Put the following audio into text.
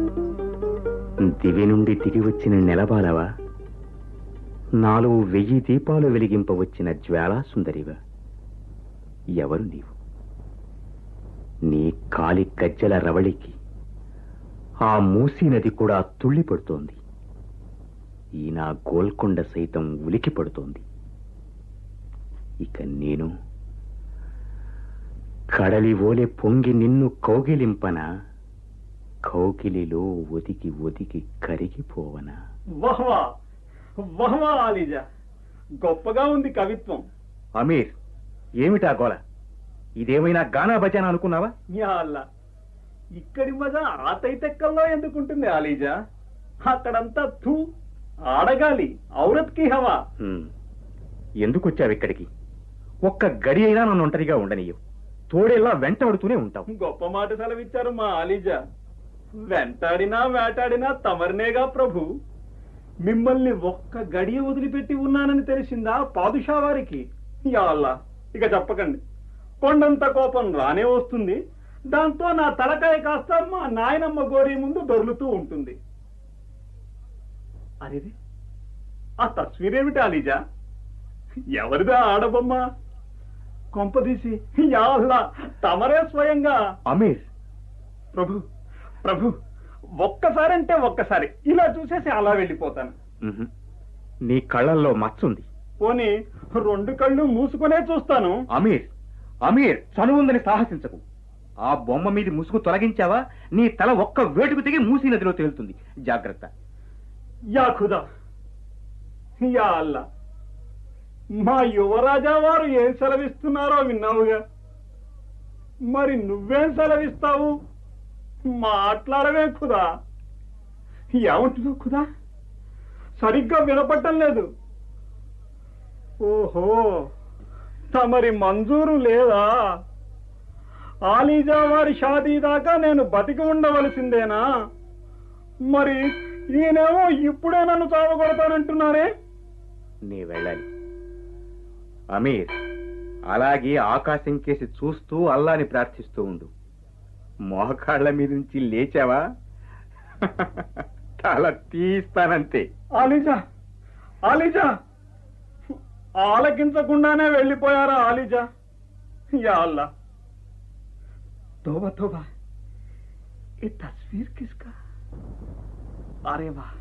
దివి నుండి దిగి వచ్చిన నెలబాలవా నాలుగు వెయ్యి దీపాలు వెలిగింపవచ్చిన జ్వాలా సుందరివా ఎవరు నీవు నీ కాలి గజ్జల రవళికి ఆ మూసీ నది కూడా తుళ్ళిపడుతోంది ఈ నా గోల్కొండ సైతం ఉలికి పడుతోంది ఇక నేను కడలి ఓలె పొంగి నిన్ను కౌగిలింపనా కౌగిలిలో ఒదిగి ఒదిగి కరిగిపోవనా వహ్వా వహ్వా ఆలీజా గొప్పగా ఉంది కవిత్వం అమీర్ ఏమిటా గోల ఇదేమైనా గానా భజన అనుకున్నావా యా అల్లా ఇక్కడి మజా ఆ తైతెక్కల్లో ఎందుకుంటుంది ఆలీజా అక్కడంతా థూ ఆడగాలి ఔరత్ కి హవా హ్మ్. ఎందుకు వచ్చావు ఇక్కడికి ఒక్క గడి అయినా నన్ను ఒంటరిగా ఉండనీయవు తోడేలా వెంటాడుతూనే ఉంటావు గొప్ప మాట సెలవిచ్చారు మా ఆలీజా వెంటాడినా వేటాడినా తమరినేగా ప్రభు మిమ్మల్ని ఒక్క గడియ వదిలిపెట్టి ఉన్నానని తెలిసిందా పాదుషా వారికి యా అల్లా ఇక చెప్పకండి కొండంత కోపం రానే వస్తుంది దాంతో నా తలకాయ కాస్త మా నాయనమ్మ గోరి ముందు దొర్లుతూ ఉంటుంది అరేది ఆ తస్వీరేమిటి అలీజా ఎవరిదా ఆడబొమ్మ కొంపదీసి యా అల్లా తమరే స్వయంగా అమీర్ ప్రభు ప్రభు ఒక్కసారంటే ఒక్కసారి ఇలా చూసేసి అలా వెళ్ళిపోతాను ఉహు. నీ కళ్ళల్లో మచ్చుంది పోనీ రెండు కళ్ళు మూసుకునే చూస్తాను అమీర్ అమీర్ చనువుందని సాహసించకు ఆ బొమ్మ మీద ముసుగు తొలగించావా నీ తల ఒక్క వేటుకు తెగి మూసీ నదిలో తేలుతుంది జాగ్రత్త యా ఖుదా యా అల్లా మా యువరాజా వారు ఏం సెలవిస్తున్నారో విన్నావుగా మరి నువ్వేం సెలవిస్తావు మాట్లాడవే ఖుదా ఏమంటున్నావు ఖుదా సరిగ్గా వినపట్టం లేదు ఓహో తమరి మంజూరు లేదా ఆలీజా వారి షాదీ దాకా నేను బతికి ఉండవలసిందేనా మరి ఈయనేమో ఇప్పుడే నన్ను చావగొడతానంటున్నారే నీ వెళ్ళాలి అమీర్ అలాగే ఆకాశం కేసి చూస్తూ అల్లాని ప్రార్థిస్తూ ఉండు మోకాళ్ళ మీద నుంచి లేచావా తల తీస్తానంతే ఆలీజా ఆలీజా ఆలకించకుండానే వెళ్ళిపోయారా ఆలీజా యా అల్లా తోబా తోబా ఏ తస్వీర్ కిస్కా అరే వా